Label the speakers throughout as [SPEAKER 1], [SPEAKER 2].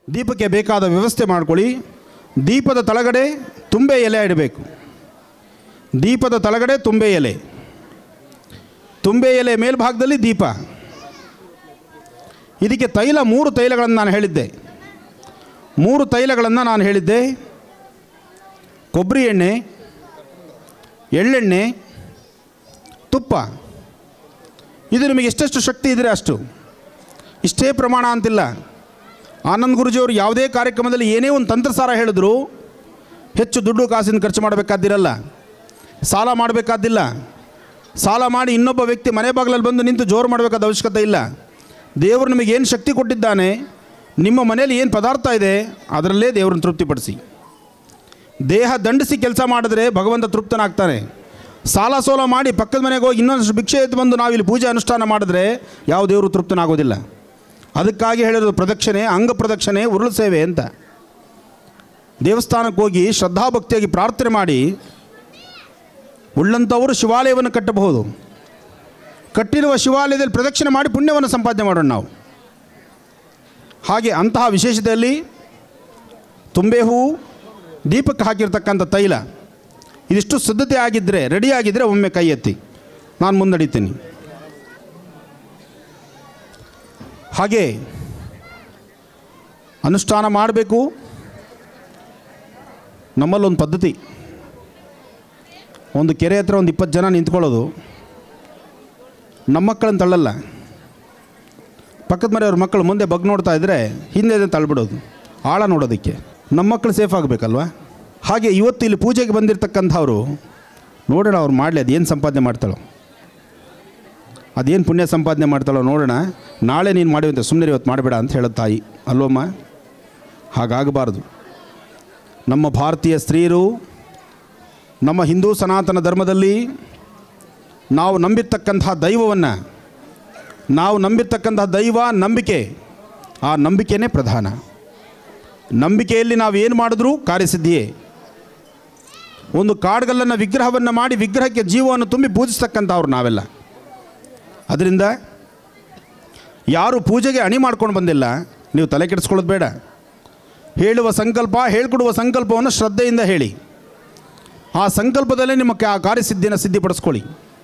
[SPEAKER 1] ದೀಪಕ್ಕೆ ಬೇಕಾದ ವ್ಯವಸ್ಥೆ ಮಾಡ್ಕೊಳ್ಳಿ ದೀಪದ ತಳಗಡೆ ತುಂಬೆ ಎಲೆ ಇಡಬೇಕು ದೀಪದ ತಳಗಡೆ ತುಂಬೆ ಎಲೆ ತುಂಬೆ ಎಲೆ ಮೇಲ್ಭಾಗದಲ್ಲಿ ದೀಪ ಇದಕ್ಕೆ ತೈಲ ಮೂರು ತೈಲಗಳನ್ನು ನಾನು ಹೇಳಿದ್ದೆ ಮೂರು ತೈಲಗಳನ್ನು ನಾನು ಹೇಳಿದ್ದೆ ಕೊಬ್ಬರಿ ಎಣ್ಣೆ ಎಳ್ಳೆಣ್ಣೆ ತುಪ್ಪ ಇದು ನಿಮಗೆ ಎಷ್ಟೆಷ್ಟು ಶಕ್ತಿ ಇದ್ದರೆ ಅಷ್ಟು ಇಷ್ಟೇ ಪ್ರಮಾಣ ಅಂತಿಲ್ಲ ಆನಂದ್ ಗುರುಜಿಯವರು ಯಾವುದೇ ಕಾರ್ಯಕ್ರಮದಲ್ಲಿ ಏನೇ ಒಂದು ತಂತ್ರಸಾರ ಹೇಳಿದ್ರು ಹೆಚ್ಚು ದುಡ್ಡು ಕಾಸಿನ ಖರ್ಚು ಮಾಡಬೇಕಾದ್ದಿರಲ್ಲ ಸಾಲ ಮಾಡಬೇಕಾದ್ದಿಲ್ಲ ಸಾಲ ಮಾಡಿ ಇನ್ನೊಬ್ಬ ವ್ಯಕ್ತಿ ಮನೆ ಬಾಗಿಲಲ್ಲಿ ಬಂದು ನಿಂತು ಜೋರು ಮಾಡಬೇಕಾದ ಅವಶ್ಯಕತೆ ಇಲ್ಲ ದೇವರು ನಿಮಗೆ ಏನು ಶಕ್ತಿ ಕೊಟ್ಟಿದ್ದಾನೆ ನಿಮ್ಮ ಮನೆಯಲ್ಲಿ ಏನು ಪದಾರ್ಥ ಇದೆ ಅದರಲ್ಲೇ ದೇವರನ್ನು ತೃಪ್ತಿಪಡಿಸಿ ದೇಹ ದಂಡಿಸಿ ಕೆಲಸ ಮಾಡಿದ್ರೆ ಭಗವಂತ ತೃಪ್ತನಾಗ್ತಾನೆ ಸಾಲ ಸೋಲ ಮಾಡಿ ಪಕ್ಕದ ಮನೆಗೆ ಹೋಗಿ ಇನ್ನೊಂದಷ್ಟು ಭಿಕ್ಷೆ ಎದ್ದು ಬಂದು ನಾವು ಇಲ್ಲಿ ಪೂಜೆ ಅನುಷ್ಠಾನ ಮಾಡಿದ್ರೆ ಯಾವ ದೇವರು ತೃಪ್ತನಾಗೋದಿಲ್ಲ ಅದಕ್ಕಾಗಿ ಹೇಳಿರೋದು ಪ್ರದಕ್ಷಿಣೆ ಅಂಗ ಪ್ರದಕ್ಷಿಣೆ ಉರುಳು ಸೇವೆ ಅಂತ ದೇವಸ್ಥಾನಕ್ಕೆ ಹೋಗಿ ಶ್ರದ್ಧಾಭಕ್ತಿಯಾಗಿ ಪ್ರಾರ್ಥನೆ ಮಾಡಿ ಉಳ್ಳಂಥವರು ಶಿವಾಲಯವನ್ನು ಕಟ್ಟಬಹುದು ಕಟ್ಟಿರುವ ಶಿವಾಲಯದಲ್ಲಿ ಪ್ರದಕ್ಷಿಣೆ ಮಾಡಿ ಪುಣ್ಯವನ್ನು ಸಂಪಾದನೆ ಮಾಡೋಣ ನಾವು ಹಾಗೆ ಅಂತಹ ವಿಶೇಷತೆಯಲ್ಲಿ ತುಂಬೆ ಹೂವು ದೀಪಕ್ಕೆ ಹಾಕಿರ್ತಕ್ಕಂಥ ತೈಲ ಇದಿಷ್ಟು ಸಿದ್ಧತೆ ಆಗಿದ್ದರೆ ರೆಡಿ ಆಗಿದ್ದರೆ ಒಮ್ಮೆ ಕೈ ಎತ್ತಿ ನಾನು ಮುನ್ನಡೀತೀನಿ ಹಾಗೆ ಅನುಷ್ಠಾನ ಮಾಡಬೇಕು ನಮ್ಮಲ್ಲೊಂದು ಪದ್ಧತಿ ಒಂದು ಕೆರೆ ಹತ್ರ ಒಂದು ಇಪ್ಪತ್ತು ಜನ ನಿಂತ್ಕೊಳ್ಳೋದು ನಮ್ಮ ಮಕ್ಕಳನ್ನು ತಳ್ಳಲ್ಲ ಪಕ್ಕದ ಮನೆಯವ್ರ ಮಕ್ಕಳು ಮುಂದೆ ಬಗ್ ನೋಡ್ತಾ ಇದ್ದರೆ ಹಿಂದೆ ತಳ್ಳಿಬಿಡೋದು ಆಳ ನೋಡೋದಕ್ಕೆ ನಮ್ಮ ಮಕ್ಕಳು ಸೇಫ್ ಆಗಬೇಕಲ್ವ ಹಾಗೆ ಇವತ್ತು ಇಲ್ಲಿ ಪೂಜೆಗೆ ಬಂದಿರತಕ್ಕಂಥವ್ರು ನೋಡೋಣ ಅವ್ರು ಮಾಡಲಿ ಅದೇನು ಸಂಪಾದನೆ ಮಾಡ್ತಾಳೋ ಅದೇನು ಪುಣ್ಯ ಸಂಪಾದನೆ ಮಾಡ್ತಾಳೋ ನೋಡೋಣ ನಾಳೆ ನೀನು ಮಾಡಿವಂತೆ ಸುಮ್ಮನೆ ಇವತ್ತು ಮಾಡಬೇಡ ಅಂತ ಹೇಳೋದು ತಾಯಿ ಅಲ್ವಮ್ಮ ಹಾಗಾಗಬಾರ್ದು ನಮ್ಮ ಭಾರತೀಯ ಸ್ತ್ರೀಯರು ನಮ್ಮ ಹಿಂದೂ ಸನಾತನ ಧರ್ಮದಲ್ಲಿ ನಾವು ನಂಬಿರ್ತಕ್ಕಂತಹ ದೈವವನ್ನು ನಾವು ನಂಬಿರ್ತಕ್ಕಂತಹ ದೈವ ನಂಬಿಕೆ ಆ ನಂಬಿಕೆಯೇ ಪ್ರಧಾನ ನಂಬಿಕೆಯಲ್ಲಿ ನಾವು ಏನು ಮಾಡಿದ್ರೂ ಕಾರ್ಯಸಿದ್ಧಿಯೇ ಒಂದು ಕಾಡ್ಗಲ್ಲನ್ನು ವಿಗ್ರಹವನ್ನು ಮಾಡಿ ವಿಗ್ರಹಕ್ಕೆ ಜೀವವನ್ನು ತುಂಬಿ ಪೂಜಿಸ್ತಕ್ಕಂಥವ್ರು ನಾವೆಲ್ಲ ಅದರಿಂದ ಯಾರು ಪೂಜೆಗೆ ಅಣಿ ಮಾಡ್ಕೊಂಡು ಬಂದಿಲ್ಲ ನೀವು ತಲೆ ಕೆಡಿಸ್ಕೊಳ್ಳೋದು ಬೇಡ ಹೇಳುವ ಸಂಕಲ್ಪ ಹೇಳ್ಕೊಡುವ ಸಂಕಲ್ಪವನ್ನು ಶ್ರದ್ಧೆಯಿಂದ ಹೇಳಿ ಆ ಸಂಕಲ್ಪದಲ್ಲೇ ನಿಮ್ಮ ಕಾ- ಕಾರ್ಯಸಿದ್ಧಿನ ಸಿದ್ಧಿಪಡಿಸ್ಕೊಳ್ಳಿ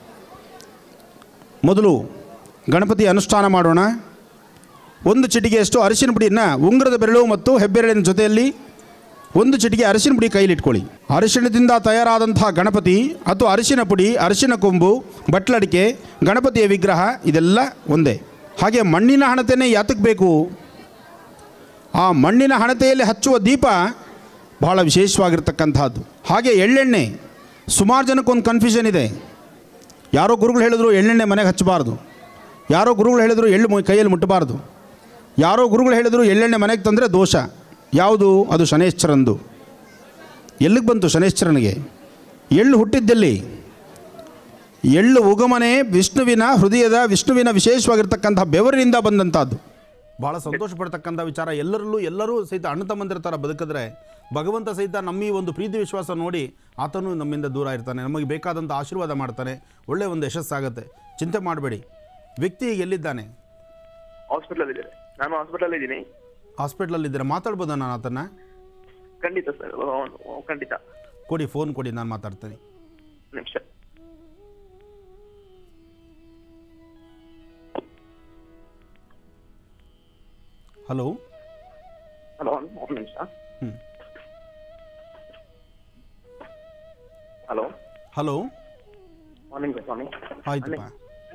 [SPEAKER 1] ಮೊದಲು ಗಣಪತಿ ಅನುಷ್ಠಾನ ಮಾಡೋಣ ಒಂದು ಚಿಟಿಗೆಯಷ್ಟು ಅರಿಶಿನ ಪುಡಿಯನ್ನು ಉಂಗುರದ ಬೆರಳು ಮತ್ತು ಹೆಬ್ಬೆರಳಿನ ಜೊತೆಯಲ್ಲಿ ಒಂದು ಚಿಟಿಕೆ ಅರಿಶಿನ ಪುಡಿ ಕೈಲಿಟ್ಕೊಳ್ಳಿ ಅರಿಶಿಣದಿಂದ ತಯಾರಾದಂತಹ ಗಣಪತಿ ಅಥವಾ ಅರಿಶಿನ ಪುಡಿ ಅರಿಶಿನ ಕೊಂಬು ಬಟ್ಲಡಿಕೆ ಗಣಪತಿಯ ವಿಗ್ರಹ ಇದೆಲ್ಲ ಒಂದೇ ಹಾಗೆ ಮಣ್ಣಿನ ಹಣತೆಯೇ ಯಾತಕ್ಕೆ ಬೇಕು ಆ ಮಣ್ಣಿನ ಹಣತೆಯಲ್ಲಿ ಹಚ್ಚುವ ದೀಪ ಬಹಳ ವಿಶೇಷವಾಗಿರ್ತಕ್ಕಂಥದ್ದು ಹಾಗೆ ಎಳ್ಳೆಣ್ಣೆ ಸುಮಾರು ಜನಕ್ಕೊಂದು ಕನ್ಫ್ಯೂಷನ್ ಇದೆ ಯಾರೋ ಗುರುಗಳು ಹೇಳಿದ್ರು ಎಳ್ಳೆಣ್ಣೆ ಮನೆಗೆ ಹಚ್ಚಬಾರ್ದು ಯಾರೋ ಗುರುಗಳು ಹೇಳಿದ್ರು ಎಳ್ಳು ಮು- ಕೈಯಲ್ಲಿ ಮುಟ್ಟಬಾರ್ದು ಯಾರೋ ಗುರುಗಳು ಹೇಳಿದ್ರು ಎಳ್ಳೆಣ್ಣೆ ಮನೆಗೆ ತಂದರೆ ದೋಷ ಯಾವುದು ಅದು ಶನೇಶ್ವರಂದು ಎಲ್ಲಿಗೆ ಬಂತು ಶನೇಶ್ವರನಿಗೆ ಎಳ್ಳು ಹುಟ್ಟಿದ್ದಲ್ಲಿ ಎಳ್ಳು ಉಗಮನೆ ವಿಷ್ಣುವಿನ ಹೃದಯದ ವಿಷ್ಣುವಿನ ವಿಶೇಷವಾಗಿರ್ತಕ್ಕಂಥ ಬೆವರಿನಿಂದ ಬಂದಂಥದ್ದು ಭಾಳ ಸಂತೋಷ ಪಡ್ತಕ್ಕಂಥ ವಿಚಾರ ಎಲ್ಲರಲ್ಲೂ ಎಲ್ಲರೂ ಸಹಿತ ಅಣ್ಣ ತಮ್ಮಂದಿರ ಥರ ಬದುಕಿದ್ರೆ ಭಗವಂತ ಸಹಿತ ನಮ್ಮ ಈ ಒಂದು ಪ್ರೀತಿ ವಿಶ್ವಾಸ ನೋಡಿ ಆತನು ನಮ್ಮಿಂದ ದೂರ ಇರ್ತಾನೆ ನಮಗೆ ಬೇಕಾದಂಥ ಆಶೀರ್ವಾದ ಮಾಡ್ತಾನೆ ಒಳ್ಳೆಯ ಒಂದು ಯಶಸ್ಸಾಗುತ್ತೆ ಚಿಂತೆ ಮಾಡಬೇಡಿ ವ್ಯಕ್ತಿ ಈಗ ಎಲ್ಲಿದ್ದಾನೆ
[SPEAKER 2] ಹಾಸ್ಪಿಟಲ್ ಇದ್ದಾರೆ ನಾನು ಹಾಸ್ಪಿಟಲ್ ಇದ್ದೀನಿ
[SPEAKER 1] ಹಾಸ್ಪಿಟ್ಲಲ್ಲಿದ್ದರೆ ಮಾತಾಡ್ಬೋದಾ ನಾನು ಆತನ
[SPEAKER 2] ಖಂಡಿತ ಸರ್ ಖಂಡಿತ
[SPEAKER 1] ಕೊಡಿ ಫೋನ್ ಕೊಡಿ ನಾನು ಮಾತಾಡ್ತೀನಿ
[SPEAKER 2] ನಿಮಿಷ
[SPEAKER 1] ಹಲೋ
[SPEAKER 2] ಹಲೋ ಒಂದು ನಿಮಿಷ
[SPEAKER 1] ಹ್ಞೂ
[SPEAKER 2] ಹಲೋ
[SPEAKER 1] ಹಲೋ
[SPEAKER 2] ಒಂದು ನಿಮಿಷ ಸ್ವಾಮಿ
[SPEAKER 1] ಆಯ್ತಪ್ಪ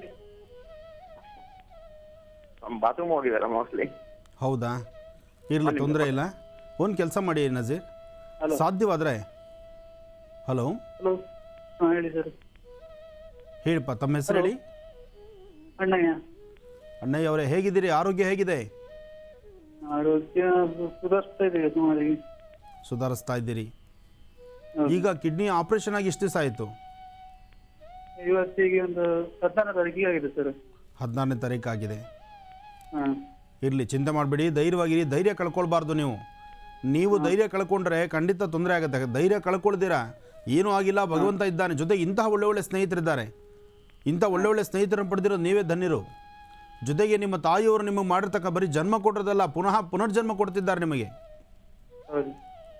[SPEAKER 2] ಬಾತ್ರೂಮ್ ಹೋಗಿದ್ದಾರೆ ಮೋಸ್ಟ್ಲಿ
[SPEAKER 1] ಹೌದಾ ಇರಲಿ ತೊಂದರೆ ಇಲ್ಲ ಒಂದು ಕೆಲಸ ಮಾಡಿ ನಜೀರ್ ಸಾಧ್ಯವಾದರೆ ಹಲೋ
[SPEAKER 3] ಹಲೋ ಹಾಂ ಹೇಳಿ ಸರ್
[SPEAKER 1] ಹೇಳಿಪ್ಪ ತಮ್ಮ ಹೆಸರು ಹೇಳಿ
[SPEAKER 3] ಅಣ್ಣಯ್ಯ
[SPEAKER 1] ಅಣ್ಣಯ್ಯ ಅವರೇ ಹೇಗಿದ್ದೀರಿ ಆರೋಗ್ಯ ಹೇಗಿದೆ
[SPEAKER 3] ಆರೋಗ್ಯ ಸುಧಾರಿಸ್ತಾ ಇದೆ ಸುಮಾರಿಗೆ
[SPEAKER 1] ಸುಧಾರಿಸ್ತಾ ಇದ್ದೀರಿ
[SPEAKER 3] ಹೌದು.
[SPEAKER 1] ಈಗ ಕಿಡ್ನಿ ಆಪರೇಷನ್ ಆಗಿ ಎಷ್ಟು ದಿವಸ ಆಯಿತು
[SPEAKER 3] ಇವತ್ತಿಗೆ ಒಂದು ಹದಿನಾರು ತಾರೀಕಿಗೆ ಆಗಿದೆ ಸರ್
[SPEAKER 1] ಹದಿನಾರನೇ ತಾರೀಕು ಆಗಿದೆ
[SPEAKER 3] ಹಾಂ
[SPEAKER 1] ಇರಲಿ ಚಿಂತೆ ಮಾಡಬೇಡಿ ಧೈರ್ಯವಾಗಿರಿ ಧೈರ್ಯ ಕಳ್ಕೊಳ್ಬಾರ್ದು ನೀವು ನೀವು ಧೈರ್ಯ ಕಳ್ಕೊಂಡ್ರೆ ಖಂಡಿತ ತೊಂದರೆ ಆಗುತ್ತೆ ಧೈರ್ಯ ಕಳ್ಕೊಳ್ದಿರಾ ಏನೂ ಆಗಿಲ್ಲ ಭಗವಂತ ಇದ್ದಾನೆ ಜೊತೆಗೆ ಇಂತಹ ಒಳ್ಳೆ ಒಳ್ಳೆ ಸ್ನೇಹಿತರಿದ್ದಾರೆ ಇಂಥ ಒಳ್ಳೆ ಒಳ್ಳೆ ಸ್ನೇಹಿತರನ್ನು ಪಡೆದಿರೋ ನೀವೇ ಧನ್ಯರು ಜೊತೆಗೆ ನಿಮ್ಮ ತಾಯಿಯವರು ನಿಮಗೆ ಮಾಡಿರ್ತಕ್ಕ ಬರೀ ಜನ್ಮ ಕೊಟ್ಟಿರೋದಲ್ಲ ಪುನಃ ಪುನರ್ಜನ್ಮ ಕೊಡ್ತಿದ್ದಾರೆ ನಿಮಗೆ
[SPEAKER 3] ಹೌದು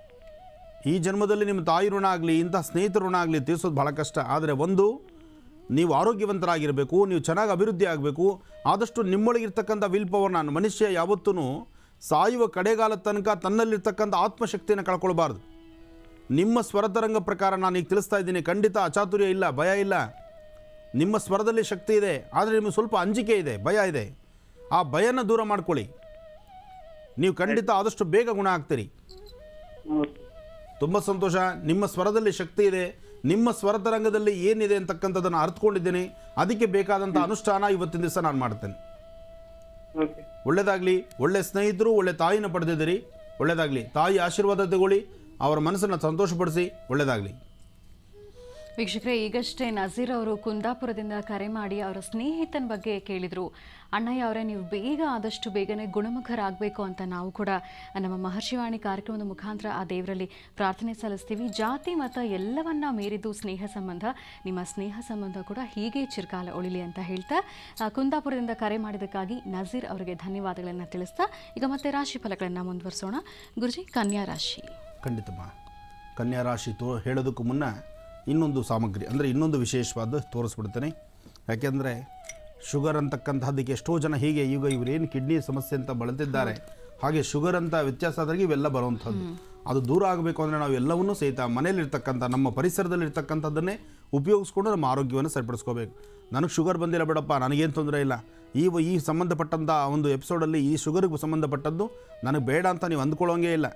[SPEAKER 1] ಈ ಜನ್ಮದಲ್ಲಿ ನಿಮ್ಮ ತಾಯಿ ಋಣ ಆಗಲಿ ಇಂಥ ಸ್ನೇಹಿತರ ಋಣ ಆಗಲಿ ತೀರಿಸೋದು ಭಾಳ ಕಷ್ಟ ಆದರೆ ಒಂದು ನೀವು ಆರೋಗ್ಯವಂತರಾಗಿರಬೇಕು ನೀವು ಚೆನ್ನಾಗಿ ಅಭಿವೃದ್ಧಿ ಆಗಬೇಕು ಆದಷ್ಟು ನಿಮ್ಮೊಳಗಿರ್ತಕ್ಕಂಥ ವಿಲ್ ಪವರ್ನ ಮನುಷ್ಯ ಯಾವತ್ತೂ ಸಾಯುವ ಕಡೆಗಾಲದ ತನಕ ತನ್ನಲ್ಲಿರ್ತಕ್ಕಂಥ ಆತ್ಮಶಕ್ತಿಯನ್ನು ಕಳ್ಕೊಳ್ಬಾರ್ದು ನಿಮ್ಮ ಸ್ವರತರಂಗ ಪ್ರಕಾರ ನಾನು ಈಗ ತಿಳಿಸ್ತಾ ಇದ್ದೀನಿ ಖಂಡಿತ ಅಚಾತುರ್ಯ ಇಲ್ಲ ಭಯ ಇಲ್ಲ ನಿಮ್ಮ ಸ್ವರದಲ್ಲಿ ಶಕ್ತಿ ಇದೆ ಆದರೆ ನಿಮಗೆ ಸ್ವಲ್ಪ ಅಂಜಿಕೆ ಇದೆ ಭಯ ಇದೆ ಆ ಭಯನ ದೂರ ಮಾಡ್ಕೊಳ್ಳಿ ನೀವು ಖಂಡಿತ ಆದಷ್ಟು ಬೇಗ ಗುಣ ಆಗ್ತೀರಿ
[SPEAKER 3] ಹೌದು
[SPEAKER 1] ತುಂಬ ಸಂತೋಷ ನಿಮ್ಮ ಸ್ವರದಲ್ಲಿ ಶಕ್ತಿ ಇದೆ ನಿಮ್ಮ ಸ್ವರತರಂಗದಲ್ಲಿ ಏನಿದೆ ಅಂತಕ್ಕಂಥದ್ದನ್ನು ಅರ್ಥಕೊಂಡಿದ್ದೇನೆ ಅದಕ್ಕೆ ಬೇಕಾದಂಥ ಅನುಷ್ಠಾನ ಇವತ್ತಿನ ದಿವಸ ನಾನು ಮಾಡ್ತೇನೆ
[SPEAKER 3] ಓಕೆ
[SPEAKER 1] ಒಳ್ಳೆಯದಾಗಲಿ ಒಳ್ಳೆ ಸ್ನೇಹಿತರು ಒಳ್ಳೆ ತಾಯಿನ ಪಡೆದಿದ್ದೀರಿ ಒಳ್ಳೆಯದಾಗಲಿ ತಾಯಿ ಆಶೀರ್ವಾದ ತಗೊಳ್ಳಿ ಅವರ ಮನಸ್ಸನ್ನು ಸಂತೋಷಪಡಿಸಿ ಒಳ್ಳೆಯದಾಗಲಿ
[SPEAKER 4] ವೀಕ್ಷಕರೇ ಈಗಷ್ಟೇ ನಜೀರ್ ಅವರು ಕುಂದಾಪುರದಿಂದ ಕರೆ ಮಾಡಿ ಅವರ ಸ್ನೇಹಿತನ ಬಗ್ಗೆ ಕೇಳಿದರು ಅಣ್ಣಯ್ಯ ಅವರೇ ನೀವು ಬೇಗ ಆದಷ್ಟು ಬೇಗನೆ ಗುಣಮುಖರಾಗಬೇಕು ಅಂತ ನಾವು ಕೂಡ ನಮ್ಮ ಮಹರ್ಷಿವಾಣಿ ಕಾರ್ಯಕ್ರಮದ ಮುಖಾಂತರ ಆ ದೇವರಲ್ಲಿ ಪ್ರಾರ್ಥನೆ ಸಲ್ಲಿಸ್ತೀವಿ ಜಾತಿ ಮತ ಎಲ್ಲವನ್ನ ಮೀರಿದ್ದು ಸ್ನೇಹ ಸಂಬಂಧ ನಿಮ್ಮ ಸ್ನೇಹ ಸಂಬಂಧ ಕೂಡ ಹೀಗೆ ಚಿರಕಾಲ ಉಳಿಲಿ ಅಂತ ಹೇಳ್ತಾ ಆ, ಕುಂದಾಪುರದಿಂದ ಕರೆ ಮಾಡಿದ್ದಕ್ಕಾಗಿ ನಜೀರ್ ಅವರಿಗೆ ಧನ್ಯವಾದಗಳನ್ನು ತಿಳಿಸ್ತಾ ಈಗ ಮತ್ತೆ ರಾಶಿ ಫಲಗಳನ್ನು ಮುಂದುವರಿಸೋಣ ಗುರುಜಿ ಕನ್ಯಾ ರಾಶಿ
[SPEAKER 1] ಖಂಡಿತಮ್ಮ ಕನ್ಯಾ ರಾಶಿ ತೋ ಹೇಳೋದಕ್ಕೂ ಮುನ್ನ ಇನ್ನೊಂದು ಸಾಮಗ್ರಿ ಅಂದರೆ ಇನ್ನೊಂದು ವಿಶೇಷವಾದ ತೋರಿಸ್ಬಿಡ್ತೇನೆ ಯಾಕೆಂದರೆ ಶುಗರ್ ಅಂತಕ್ಕಂಥದ್ದಕ್ಕೆ ಎಷ್ಟೋ ಜನ ಹೀಗೆ ಈಗ ಇವರೇನು ಕಿಡ್ನಿ ಸಮಸ್ಯೆ ಅಂತ ಬಳಲ್ತಿದ್ದಾರೆ ಹಾಗೆ ಶುಗರ್ ಅಂತ ವ್ಯತ್ಯಾಸ ಆದಾಗ ಇವೆಲ್ಲ ಬರುವಂಥದ್ದು ಅದು ದೂರ ಆಗಬೇಕು ಅಂದರೆ ನಾವು ಎಲ್ಲವನ್ನೂ ಸಹಿತ ಮನೇಲಿರ್ತಕ್ಕಂಥ ನಮ್ಮ ಪರಿಸರದಲ್ಲಿರ್ತಕ್ಕಂಥದ್ದನ್ನೇ ಉಪಯೋಗಿಸ್ಕೊಂಡು ನಮ್ಮ ಆರೋಗ್ಯವನ್ನು ಸರಿಪಡಿಸ್ಕೋಬೇಕು ನನಗೆ ಶುಗರ್ ಬಂದಿಲ್ಲ ಬಿಡಪ್ಪ ನನಗೇನು ತೊಂದರೆ ಇಲ್ಲ ಈ ಈ ಸಂಬಂಧಪಟ್ಟಂಥ ಒಂದು ಎಪಿಸೋಡಲ್ಲಿ ಈ ಶುಗರ್ಗೆ ಸಂಬಂಧಪಟ್ಟದ್ದು ನನಗೆ ಬೇಡ ಅಂತ ನೀವು ಅಂದ್ಕೊಳ್ಳೋಂಗೇ ಇಲ್ಲ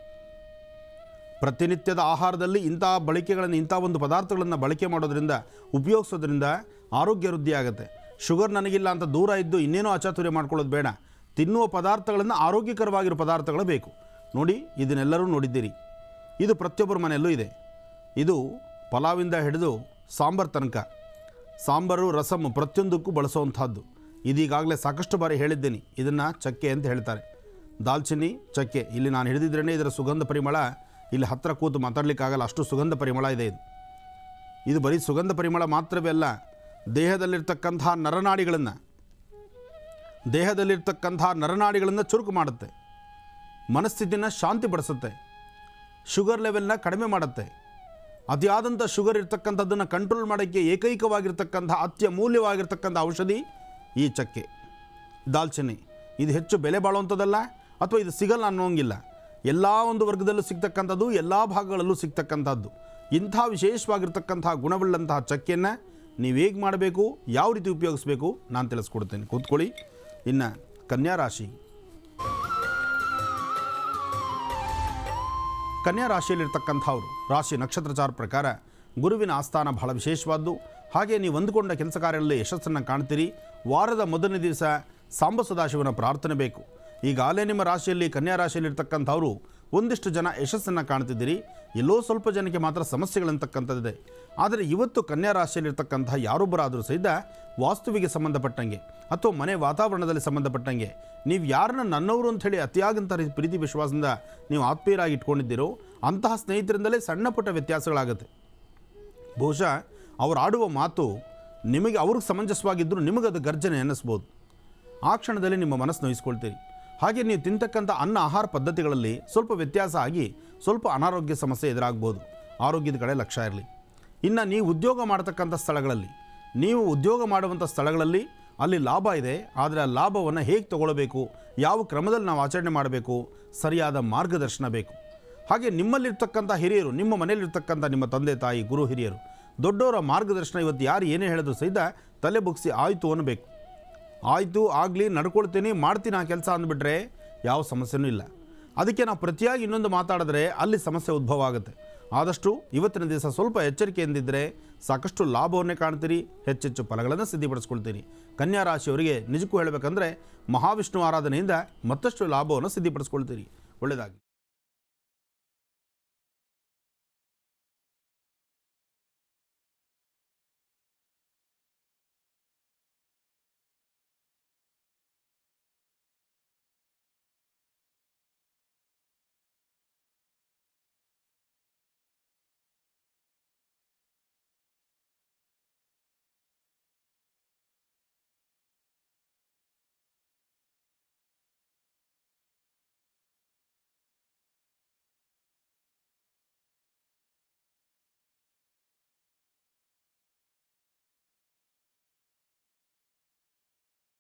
[SPEAKER 1] ಪ್ರತಿನಿತ್ಯದ ಆಹಾರದಲ್ಲಿ ಇಂಥ ಬಳಕೆಗಳನ್ನು ಇಂಥ ಒಂದು ಪದಾರ್ಥಗಳನ್ನು ಬಳಕೆ ಮಾಡೋದ್ರಿಂದ ಉಪಯೋಗಿಸೋದ್ರಿಂದ ಆರೋಗ್ಯ ವೃದ್ಧಿ ಆಗುತ್ತೆ ಶುಗರ್ ನನಗಿಲ್ಲ ಅಂತ ದೂರ ಇದ್ದು ಇನ್ನೇನೋ ಅಚಾತುರ್ಯ ಮಾಡ್ಕೊಳ್ಳೋದು ಬೇಡ ತಿನ್ನುವ ಪದಾರ್ಥಗಳನ್ನು ಆರೋಗ್ಯಕರವಾಗಿರೋ ಪದಾರ್ಥಗಳು ಬೇಕು ನೋಡಿ ಇದನ್ನೆಲ್ಲರೂ ನೋಡಿದ್ದೀರಿ ಇದು ಪ್ರತಿಯೊಬ್ಬರ ಮನೆಯಲ್ಲೂ ಇದೆ ಇದು ಪಲಾವಿಂದ ಹಿಡಿದು ಸಾಂಬಾರ್ ತನಕ ಸಾಂಬಾರು ರಸಮ್ ಪ್ರತಿಯೊಂದಕ್ಕೂ ಬಳಸುವಂಥದ್ದು ಇದೀಗಾಗಲೇ ಸಾಕಷ್ಟು ಬಾರಿ ಹೇಳಿದ್ದೀನಿ ಇದನ್ನು ಚಕ್ಕೆ ಅಂತ ಹೇಳ್ತಾರೆ ದಾಲ್ಚಿನ್ನಿ ಚಕ್ಕೆ ಇಲ್ಲಿ ನಾನು ಹಿಡಿದಿದ್ರೇ ಇದರ ಸುಗಂಧ ಪರಿಮಳ ಇಲ್ಲಿ ಹತ್ತಿರ ಕೂತು ಮಾತಾಡಲಿಕ್ಕಾಗಲ್ಲ ಅಷ್ಟು ಸುಗಂಧ ಪರಿಮಳ ಇದೆ ಇದು ಇದು ಬರೀ ಸುಗಂಧ ಪರಿಮಳ ಮಾತ್ರವೇ ಅಲ್ಲ ದೇಹದಲ್ಲಿರ್ತಕ್ಕಂತಹ ನರನಾಡಿಗಳನ್ನು ದೇಹದಲ್ಲಿರ್ತಕ್ಕಂಥ ನರನಾಡಿಗಳನ್ನು ಚುರುಕು ಮಾಡುತ್ತೆ ಮನಸ್ಥಿತಿನ ಶಾಂತಿಪಡಿಸುತ್ತೆ ಶುಗರ್ ಲೆವೆಲ್ನ ಕಡಿಮೆ ಮಾಡುತ್ತೆ ಅತಿಯಾದಂಥ ಶುಗರ್ ಇರ್ತಕ್ಕಂಥದ್ದನ್ನು ಕಂಟ್ರೋಲ್ ಮಾಡೋಕ್ಕೆ ಏಕೈಕವಾಗಿರ್ತಕ್ಕಂಥ ಅತ್ಯಮೂಲ್ಯವಾಗಿರ್ತಕ್ಕಂಥ ಔಷಧಿ ಈ ಚಕ್ಕೆ ದಾಲ್ಚಿನ್ನಿ ಇದು ಹೆಚ್ಚು ಬೆಲೆ ಬಾಳುವಂಥದ್ದಲ್ಲ ಅಥವಾ ಇದು ಸಿಗಲ್ಲ ಅನ್ನೋಂಗಿಲ್ಲ ಎಲ್ಲ ಒಂದು ವರ್ಗದಲ್ಲೂ ಸಿಗ್ತಕ್ಕಂಥದ್ದು ಎಲ್ಲ ಭಾಗಗಳಲ್ಲೂ ಸಿಗ್ತಕ್ಕಂಥದ್ದು ಇಂಥ ವಿಶೇಷವಾಗಿರ್ತಕ್ಕಂಥ ಗುಣವುಳ್ಳಂತಹ ಚಕ್ಕೆಯನ್ನು ನೀವು ಹೇಗೆ ಮಾಡಬೇಕು ಯಾವ ರೀತಿ ಉಪಯೋಗಿಸ್ಬೇಕು ನಾನು ತಿಳಿಸ್ಕೊಡ್ತೇನೆ ಕೂತ್ಕೊಳ್ಳಿ ಇನ್ನು ಕನ್ಯಾ ರಾಶಿ ಕನ್ಯಾ ರಾಶಿಯಲ್ಲಿರ್ತಕ್ಕಂಥವ್ರು ರಾಶಿ ನಕ್ಷತ್ರಚಾರ ಪ್ರಕಾರ ಗುರುವಿನ ಆಸ್ಥಾನ ಬಹಳ ವಿಶೇಷವಾದ್ದು ಹಾಗೆ ನೀವು ಅಂದುಕೊಂಡ ಕೆಲಸ ಕಾರ್ಯಗಳಲ್ಲಿ ಯಶಸ್ಸನ್ನು ಕಾಣ್ತೀರಿ ವಾರದ ಮೊದಲನೇ ದಿವಸ ಸಾಂಬ ಸದಾಶಿವನ ಪ್ರಾರ್ಥನೆ ಬೇಕು ಈಗಾಗಲೇ ನಿಮ್ಮ ರಾಶಿಯಲ್ಲಿ ಕನ್ಯಾ ರಾಶಿಯಲ್ಲಿರ್ತಕ್ಕಂಥವ್ರು ಒಂದಿಷ್ಟು ಜನ ಯಶಸ್ಸನ್ನು ಕಾಣ್ತಿದ್ದೀರಿ ಎಲ್ಲೋ ಸ್ವಲ್ಪ ಜನಕ್ಕೆ ಮಾತ್ರ ಸಮಸ್ಯೆಗಳಂತಕ್ಕಂಥದ್ದಿದೆ ಆದರೆ ಇವತ್ತು ಕನ್ಯಾ ರಾಶಿಯಲ್ಲಿರ್ತಕ್ಕಂಥ ಯಾರೊಬ್ಬರಾದರೂ ಸಹಿತ ವಾಸ್ತುವಿಗೆ ಸಂಬಂಧಪಟ್ಟಂಗೆ ಅಥವಾ ಮನೆ ವಾತಾವರಣದಲ್ಲಿ ಸಂಬಂಧಪಟ್ಟಂಗೆ ನೀವು ಯಾರನ್ನ ನನ್ನವರು ಅಂಥೇಳಿ ಅತಿಯಾಗಂಥ ರೀ- ಪ್ರೀತಿ ವಿಶ್ವಾಸದಿಂದ ನೀವು ಆತ್ಮೀಯರಾಗಿ ಇಟ್ಕೊಂಡಿದ್ದೀರೋ ಅಂತಹ ಸ್ನೇಹಿತರಿಂದಲೇ ಸಣ್ಣ ಪುಟ್ಟ ವ್ಯತ್ಯಾಸಗಳಾಗುತ್ತೆ ಬಹುಶಃ ಅವ್ರು ಆಡುವ ಮಾತು ನಿಮಗೆ ಅವ್ರಿಗೆ ಸಮಂಜಸವಾಗಿದ್ದರೂ ನಿಮಗದು ಗರ್ಜನೆ ಅನ್ನಿಸ್ಬೋದು ಆ ಕ್ಷಣದಲ್ಲಿ ನಿಮ್ಮ ಮನಸ್ಸು ನೋಯಿಸ್ಕೊಳ್ತೀರಿ ಹಾಗೆ ನೀವು ತಿಂತಕ್ಕಂಥ ಅನ್ನ ಆಹಾರ ಪದ್ಧತಿಗಳಲ್ಲಿ ಸ್ವಲ್ಪ ವ್ಯತ್ಯಾಸ ಆಗಿ ಸ್ವಲ್ಪ ಅನಾರೋಗ್ಯ ಸಮಸ್ಯೆ ಎದುರಾಗ್ಬೋದು ಆರೋಗ್ಯದ ಕಡೆ ಲಕ್ಷ್ಯ ಇರಲಿ ಇನ್ನು ನೀವು ಉದ್ಯೋಗ ಮಾಡ್ತಕ್ಕಂಥ ಸ್ಥಳಗಳಲ್ಲಿ ನೀವು ಉದ್ಯೋಗ ಮಾಡುವಂಥ ಸ್ಥಳಗಳಲ್ಲಿ ಅಲ್ಲಿ ಲಾಭ ಇದೆ ಆದರೆ ಆ ಲಾಭವನ್ನು ಹೇಗೆ ತಗೊಳ್ಬೇಕು ಯಾವ ಕ್ರಮದಲ್ಲಿ ನಾವು ಆಚರಣೆ ಮಾಡಬೇಕು ಸರಿಯಾದ ಮಾರ್ಗದರ್ಶನ ಬೇಕು ಹಾಗೆ ನಿಮ್ಮಲ್ಲಿರ್ತಕ್ಕಂಥ ಹಿರಿಯರು ನಿಮ್ಮ ಮನೆಯಲ್ಲಿರ್ತಕ್ಕಂಥ ನಿಮ್ಮ ತಂದೆ ತಾಯಿ ಗುರು ಹಿರಿಯರು ದೊಡ್ಡವರ ಮಾರ್ಗದರ್ಶನ ಇವತ್ತು ಯಾರು ಏನೇ ಹೇಳಿದ್ರು ಸಹಿತ ತಲೆ ಬುಗ್ಸಿ ಆಯಿತು ಅನ್ನಬೇಕು ಆಯಿತು ಆಗಲಿ ನಡ್ಕೊಳ್ತೀನಿ ಮಾಡ್ತೀನಿ ಆ ಕೆಲಸ ಅಂದ್ಬಿಟ್ರೆ ಯಾವ ಸಮಸ್ಯೆನೂ ಇಲ್ಲ ಅದಕ್ಕೆ ನಾವು ಪ್ರತಿಯಾಗಿ ಇನ್ನೊಂದು ಮಾತಾಡಿದ್ರೆ ಅಲ್ಲಿ ಸಮಸ್ಯೆ ಉದ್ಭವ ಆಗುತ್ತೆ ಆದಷ್ಟು ಇವತ್ತಿನ ದಿವಸ ಸ್ವಲ್ಪ ಎಚ್ಚರಿಕೆಯಿಂದಿದ್ದರೆ ಸಾಕಷ್ಟು ಲಾಭವನ್ನೇ ಕಾಣ್ತೀರಿ ಹೆಚ್ಚೆಚ್ಚು ಫಲಗಳನ್ನು ಸಿದ್ಧಿಪಡಿಸ್ಕೊಳ್ತೀರಿ ಕನ್ಯಾ ರಾಶಿಯವರಿಗೆ ನಿಜಕ್ಕೂ ಹೇಳಬೇಕಂದ್ರೆ ಮಹಾವಿಷ್ಣು ಆರಾಧನೆಯಿಂದ ಮತ್ತಷ್ಟು ಲಾಭವನ್ನು ಸಿದ್ಧಿಪಡಿಸ್ಕೊಳ್ತೀರಿ ಒಳ್ಳೆಯದಾಗಿ